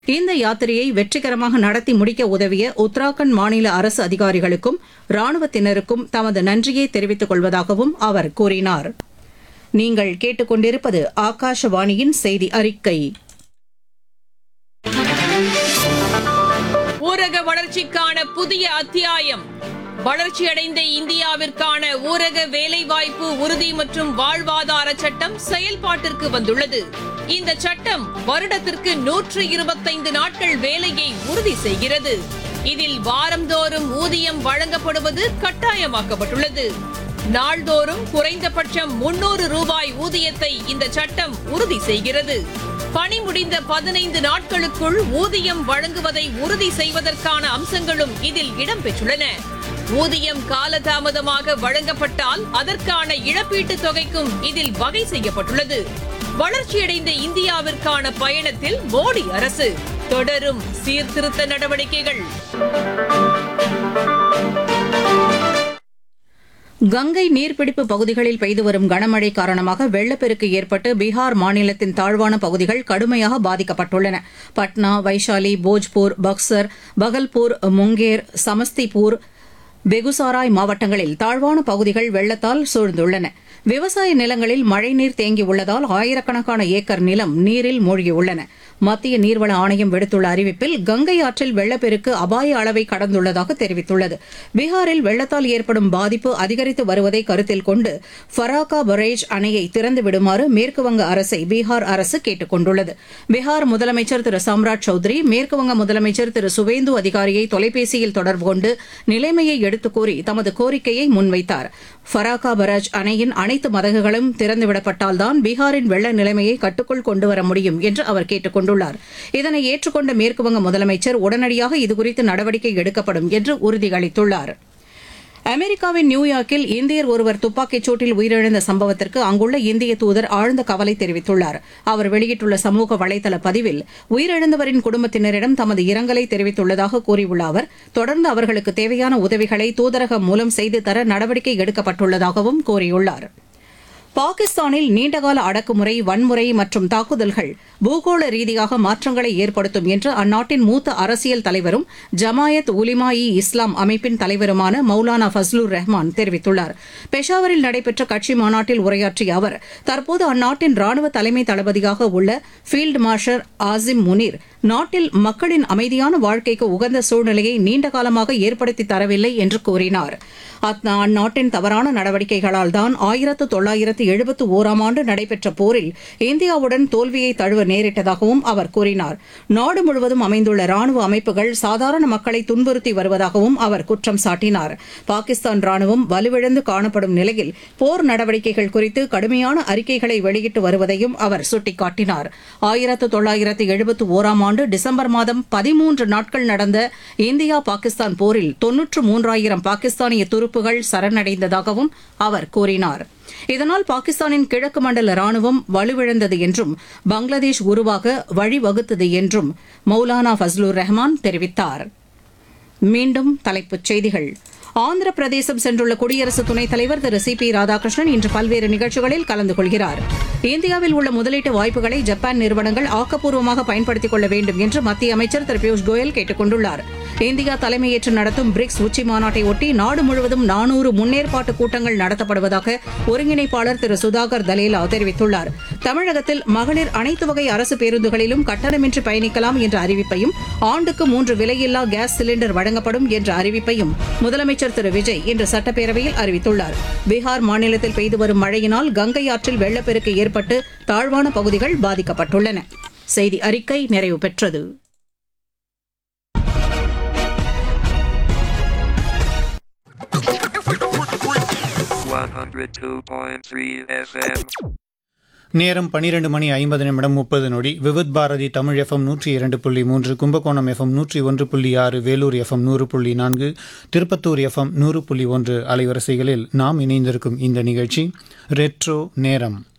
இந்த யாத்திரையை வெற்றிகரமாக நடத்தி முடிக்க உதவிய உத்தராகண்ட் மாநில அரசு அதிகாரிகளுக்கும் ராணுவத்தினருக்கும் தமது நன்றியை தெரிவித்துக் கொள்வதாகவும் அவர் கூறினார் நீங்கள் கேட்டுக்கொண்டிருப்பது ஆகாஷவாணியின் செய்தி அறிக்கை ஊரக வளர்ச்சிக்கான புதிய அத்தியாயம் வளர்ச்சியடைந்த இந்தியாவிற்கான ஊரக வேலைவாய்ப்பு உறுதி மற்றும் வாழ்வாதார சட்டம் செயல்பாட்டிற்கு வந்துள்ளது இந்த சட்டம் வருடத்திற்கு நூற்று இருபத்தைந்து நாட்கள் வேலையை உறுதி செய்கிறது இதில் வாரந்தோறும் ஊதியம் வழங்கப்படுவது கட்டாயமாக்கப்பட்டுள்ளது நாள்தோறும் குறைந்தபட்சம் முன்னூறு ரூபாய் ஊதியத்தை இந்த சட்டம் உறுதி செய்கிறது பணி முடிந்த பதினைந்து நாட்களுக்குள் ஊதியம் வழங்குவதை உறுதி செய்வதற்கான அம்சங்களும் இதில் இடம்பெற்றுள்ளன ஊதியம் காலதாமதமாக வழங்கப்பட்டால் அதற்கான இழப்பீட்டுத் தொகைக்கும் இதில் வகை செய்யப்பட்டுள்ளது வளர்ச்சியடைந்த இந்தியாவிற்கான பயணத்தில் மோடி அரசு தொடரும் சீர்திருத்த நடவடிக்கைகள் கங்கை நீர்பிடிப்பு பகுதிகளில் பெய்து வரும் கனமழை காரணமாக வெள்ளப்பெருக்கு ஏற்பட்டு பீகார் மாநிலத்தின் தாழ்வான பகுதிகள் கடுமையாக பாதிக்கப்பட்டுள்ளன பட்னா வைஷாலி போஜ்பூர் பக்சர் பகல்பூர் முங்கேர் சமஸ்திபூர் பெகுசாராய் மாவட்டங்களில் தாழ்வான பகுதிகள் வெள்ளத்தால் சூழ்ந்துள்ளன விவசாய நிலங்களில் மழைநீர் தேங்கியுள்ளதால் ஆயிரக்கணக்கான ஏக்கர் நிலம் நீரில் மூழ்கியுள்ளன மத்திய நீர்வள ஆணையம் விடுத்துள்ள அறிவிப்பில் கங்கை ஆற்றில் வெள்ளப்பெருக்கு அபாய அளவை கடந்துள்ளதாக தெரிவித்துள்ளது பீகாரில் வெள்ளத்தால் ஏற்படும் பாதிப்பு அதிகரித்து வருவதை கருத்தில் கொண்டு ஃபராக்கா பரேஜ் அணையை திறந்து விடுமாறு மேற்குவங்க அரசை பீகார் அரசு கேட்டுக் கொண்டுள்ளது பீகார் முதலமைச்சர் திரு சம்ராட் சௌத்ரி மேற்குவங்க முதலமைச்சர் திரு சுவேந்து அதிகாரியை தொலைபேசியில் தொடர்பு கொண்டு நிலைமையை எடுத்துக் கூறி தமது கோரிக்கையை முன்வைத்தார் ஃபராக்கா பராஜ் அணையின் அனைத்து மதகுகளும் திறந்துவிடப்பட்டால்தான் பீகாரின் வெள்ள நிலைமையை கட்டுக்குள் கொண்டுவர முடியும் என்று அவர் கேட்டுக் கொண்டுள்ளார் இதனை ஏற்றுக்கொண்ட மேற்குவங்க முதலமைச்சர் உடனடியாக இதுகுறித்து நடவடிக்கை எடுக்கப்படும் என்று உறுதியளித்துள்ளார் அமெரிக்காவின் நியூயார்க்கில் இந்தியர் ஒருவர் துப்பாக்கிச் சூட்டில் உயிரிழந்த சம்பவத்திற்கு அங்குள்ள இந்திய தூதர் ஆழ்ந்த கவலை தெரிவித்துள்ளார் அவர் வெளியிட்டுள்ள சமூக வலைதள பதிவில் உயிரிழந்தவரின் குடும்பத்தினரிடம் தமது இரங்கலை தெரிவித்துள்ளதாக கூறியுள்ள அவர் தொடர்ந்து அவர்களுக்கு தேவையான உதவிகளை தூதரகம் மூலம் செய்து தர நடவடிக்கை எடுக்கப்பட்டுள்ளதாகவும் கூறியுள்ளார் பாகிஸ்தானில் நீண்டகால அடக்குமுறை வன்முறை மற்றும் தாக்குதல்கள் பூகோள ரீதியாக மாற்றங்களை ஏற்படுத்தும் என்று அந்நாட்டின் மூத்த அரசியல் தலைவரும் ஜமாயத் உலிமா இ இஸ்லாம் அமைப்பின் தலைவருமான மௌலானா ஃபஸ்லுர் ரஹ்மான் தெரிவித்துள்ளார் பெஷாவரில் நடைபெற்ற கட்சி மாநாட்டில் உரையாற்றிய அவர் தற்போது அந்நாட்டின் ராணுவ தலைமை தளபதியாக உள்ள ஃபீல்டு மார்ஷல் ஆசிம் முனீர் நாட்டில் மக்களின் அமைதியான வாழ்க்கைக்கு உகந்த சூழ்நிலையை நீண்ட காலமாக ஏற்படுத்தி தரவில்லை என்று கூறினார் அந்நாட்டின் தவறான நடவடிக்கைகளால் தான் ஆயிரத்து தொள்ளாயிரத்து எழுபத்து ஓராம் ஆண்டு நடைபெற்ற போரில் இந்தியாவுடன் தோல்வியை தழுவ நேரிட்டதாகவும் அவர் கூறினார் நாடு முழுவதும் அமைந்துள்ள ராணுவ அமைப்புகள் சாதாரண மக்களை துன்புறுத்தி வருவதாகவும் அவர் குற்றம் சாட்டினார் பாகிஸ்தான் ராணுவம் வலுவிழந்து காணப்படும் நிலையில் போர் நடவடிக்கைகள் குறித்து கடுமையான அறிக்கைகளை வெளியிட்டு வருவதையும் அவர் சுட்டிக்காட்டினார் ஆயிரத்து தொள்ளாயிரத்து எழுபத்து ஓராம் ஆண்டு டிசம்பர் மாதம் பதிமூன்று நாட்கள் நடந்த இந்தியா பாகிஸ்தான் போரில் தொன்னூற்று மூன்றாயிரம் பாகிஸ்தானிய துருப்புகள் சரணடைந்ததாகவும் அவர் கூறினார் இதனால் பாகிஸ்தானின் கிழக்கு மண்டல ராணுவம் வலுவிழந்தது என்றும் பங்களாதேஷ் உருவாக வழிவகுத்தது என்றும் மௌலானா ஃபஸ்லுர் ரஹ்மான் தெரிவித்தார் மீண்டும் தலைப்புச் செய்திகள் ஆந்திர பிரதேசம் சென்றுள்ள குடியரசு துணைத் தலைவர் திரு சி பி ராதாகிருஷ்ணன் இன்று பல்வேறு நிகழ்ச்சிகளில் கலந்து கொள்கிறார் இந்தியாவில் உள்ள முதலீட்டு வாய்ப்புகளை ஜப்பான் நிறுவனங்கள் ஆக்கப்பூர்வமாக பயன்படுத்திக் கொள்ள வேண்டும் என்று மத்திய அமைச்சர் திரு பியூஷ் கோயல் கேட்டுக் கொண்டுள்ளார் இந்தியா தலைமையேற்று நடத்தும் பிரிக்ஸ் உச்சி மாநாட்டை ஒட்டி நாடு முழுவதும் நானூறு முன்னேற்பாட்டு கூட்டங்கள் நடத்தப்படுவதாக ஒருங்கிணைப்பாளர் திரு சுதாகர் தலேலா தெரிவித்துள்ளார் தமிழகத்தில் மகளிர் அனைத்து வகை அரசு பேருந்துகளிலும் கட்டணமின்றி பயணிக்கலாம் என்ற அறிவிப்பையும் ஆண்டுக்கு மூன்று விலையில்லா கேஸ் சிலிண்டர் வழங்கப்படும் என்ற அறிவிப்பையும் முதலமைச்சர் திரு விஜய் இன்று சட்டப்பேரவையில் அறிவித்துள்ளார் பீகார் மாநிலத்தில் பெய்து வரும் மழையினால் கங்கை ஆற்றில் வெள்ளப்பெருக்கு ஏற்பட்டு தாழ்வான பகுதிகள் பாதிக்கப்பட்டுள்ளன செய்தி அறிக்கை நிறைவு பெற்றது One hundred two point three FM. நேரம் பன்னிரண்டு மணி ஐம்பது நிமிடம் முப்பது நொடி விவித் பாரதி தமிழ் எஃப்எம் நூற்றி இரண்டு புள்ளி மூன்று கும்பகோணம் எஃப்எம் நூற்றி ஒன்று புள்ளி ஆறு வேலூர் எஃப்எம் நூறு புள்ளி நான்கு திருப்பத்தூர் எஃப்எம் நூறு புள்ளி ஒன்று அலைவரிசைகளில் நாம் இணைந்திருக்கும் இந்த நிகழ்ச்சி ரெட்ரோ நேரம்